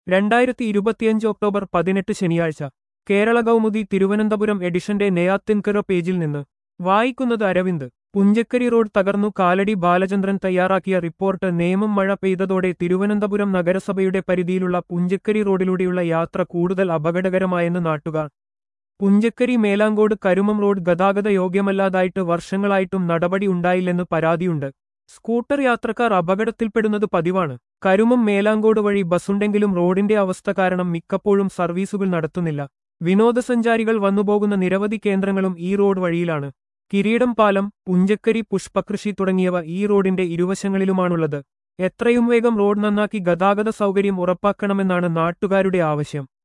രണ്ടായിരത്തി ഇരുപത്തിയഞ്ച് ഒക്ടോബർ പതിനെട്ട് ശനിയാഴ്ച കേരള കൗമുദി തിരുവനന്തപുരം എഡിഷന്റെ നെയ്യാത്തിൻകര പേജിൽ നിന്ന് വായിക്കുന്നത് അരവിന്ദ് പുഞ്ചക്കരി റോഡ് തകർന്നു കാലടി ബാലചന്ദ്രൻ തയ്യാറാക്കിയ റിപ്പോർട്ട് നേമം മഴ പെയ്തതോടെ തിരുവനന്തപുരം നഗരസഭയുടെ പരിധിയിലുള്ള പുഞ്ചക്കരി റോഡിലൂടെയുള്ള യാത്ര കൂടുതൽ അപകടകരമായെന്ന് നാട്ടുകാർ പുഞ്ചക്കരി മേലാങ്കോട് കരുമം റോഡ് ഗതാഗത യോഗ്യമല്ലാതായിട്ട് വർഷങ്ങളായിട്ടും നടപടി ഉണ്ടായില്ലെന്ന് പരാതിയുണ്ട് സ്കൂട്ടർ യാത്രക്കാർ അപകടത്തിൽപ്പെടുന്നത് പതിവാണ് കരുമം മേലാങ്കോട് വഴി ബസ്സുണ്ടെങ്കിലും റോഡിന്റെ അവസ്ഥ കാരണം മിക്കപ്പോഴും സർവീസുകൾ നടത്തുന്നില്ല വിനോദസഞ്ചാരികൾ വന്നുപോകുന്ന നിരവധി കേന്ദ്രങ്ങളും ഈ റോഡ് വഴിയിലാണ് കിരീടം പാലം പുഞ്ചക്കരി പുഷ്പകൃഷി തുടങ്ങിയവ ഈ റോഡിന്റെ ഇരുവശങ്ങളിലുമാണുള്ളത് എത്രയും വേഗം റോഡ് നന്നാക്കി ഗതാഗത സൗകര്യം ഉറപ്പാക്കണമെന്നാണ് നാട്ടുകാരുടെ ആവശ്യം